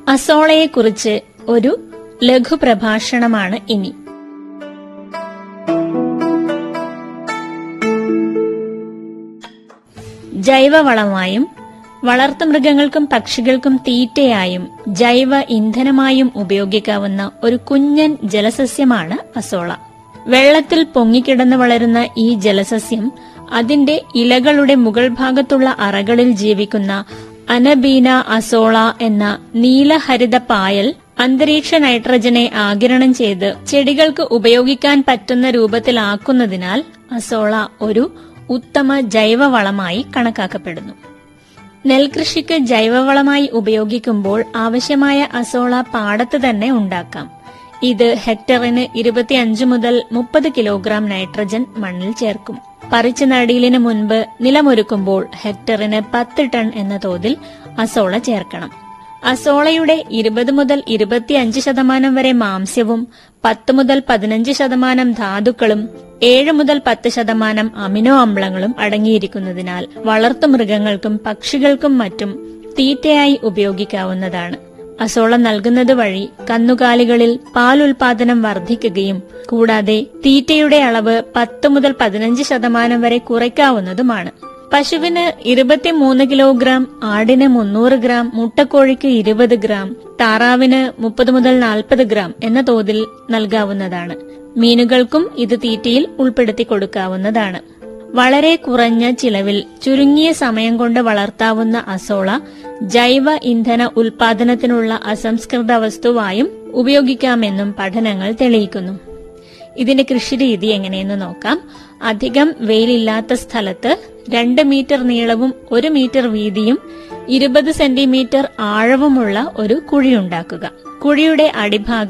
അസോളയെക്കുറിച്ച് ഒരു ലഘുപ്രഭാഷണമാണ് ഇനി ജൈവവളമായും വളർത്തുമൃഗങ്ങൾക്കും പക്ഷികൾക്കും തീറ്റയായും ജൈവ ഇന്ധനമായും ഉപയോഗിക്കാവുന്ന ഒരു കുഞ്ഞൻ ജലസസ്യമാണ് അസോള വെള്ളത്തിൽ പൊങ്ങിക്കിടന്ന് വളരുന്ന ഈ ജലസസ്യം അതിന്റെ ഇലകളുടെ മുകൾ ഭാഗത്തുള്ള അറകളിൽ ജീവിക്കുന്ന അനബീന അസോള എന്ന നീലഹരിത പായൽ അന്തരീക്ഷ നൈട്രജനെ ആഗിരണം ചെയ്ത് ചെടികൾക്ക് ഉപയോഗിക്കാൻ പറ്റുന്ന രൂപത്തിലാക്കുന്നതിനാൽ അസോള ഒരു ഉത്തമ ജൈവവളമായി കണക്കാക്കപ്പെടുന്നു നെൽകൃഷിക്ക് ജൈവവളമായി ഉപയോഗിക്കുമ്പോൾ ആവശ്യമായ അസോള പാടത്ത് തന്നെ ഉണ്ടാക്കാം ഇത് ഹെക്ടറിന് ഇരുപത്തിയഞ്ച് മുതൽ മുപ്പത് കിലോഗ്രാം നൈട്രജൻ മണ്ണിൽ ചേർക്കും പറിച്ചു നടീലിന് മുൻപ് നിലമൊരുക്കുമ്പോൾ ഹെക്ടറിന് പത്ത് ടൺ എന്ന തോതിൽ അസോള ചേർക്കണം അസോളയുടെ ഇരുപത് മുതൽ ഇരുപത്തിയഞ്ച് ശതമാനം വരെ മാംസ്യവും പത്ത് മുതൽ പതിനഞ്ച് ശതമാനം ധാതുക്കളും ഏഴ് മുതൽ പത്ത് ശതമാനം അമിനോ അമ്ലങ്ങളും അടങ്ങിയിരിക്കുന്നതിനാൽ വളർത്തുമൃഗങ്ങൾക്കും പക്ഷികൾക്കും മറ്റും തീറ്റയായി ഉപയോഗിക്കാവുന്നതാണ് അസോള നൽകുന്നത് വഴി കന്നുകാലികളിൽ പാൽ ഉൽപാദനം വർദ്ധിക്കുകയും കൂടാതെ തീറ്റയുടെ അളവ് പത്ത് മുതൽ പതിനഞ്ച് ശതമാനം വരെ കുറയ്ക്കാവുന്നതുമാണ് പശുവിന് ഇരുപത്തിമൂന്ന് കിലോഗ്രാം ആടിന് മുന്നൂറ് ഗ്രാം മുട്ടക്കോഴിക്ക് ഇരുപത് ഗ്രാം താറാവിന് മുപ്പത് മുതൽ നാൽപ്പത് ഗ്രാം എന്ന തോതിൽ നൽകാവുന്നതാണ് മീനുകൾക്കും ഇത് തീറ്റയിൽ ഉൾപ്പെടുത്തി കൊടുക്കാവുന്നതാണ് വളരെ കുറഞ്ഞ ചിലവിൽ ചുരുങ്ങിയ സമയം കൊണ്ട് വളർത്താവുന്ന അസോള ജൈവ ഇന്ധന ഉൽപാദനത്തിനുള്ള അസംസ്കൃത വസ്തുവായും ഉപയോഗിക്കാമെന്നും പഠനങ്ങൾ തെളിയിക്കുന്നു ഇതിന്റെ കൃഷിരീതി എങ്ങനെയെന്ന് നോക്കാം അധികം വെയിലില്ലാത്ത സ്ഥലത്ത് രണ്ട് മീറ്റർ നീളവും ഒരു മീറ്റർ വീതിയും ഇരുപത് സെന്റിമീറ്റർ ആഴവുമുള്ള ഒരു കുഴിയുണ്ടാക്കുക കുഴിയുടെ അടിഭാഗം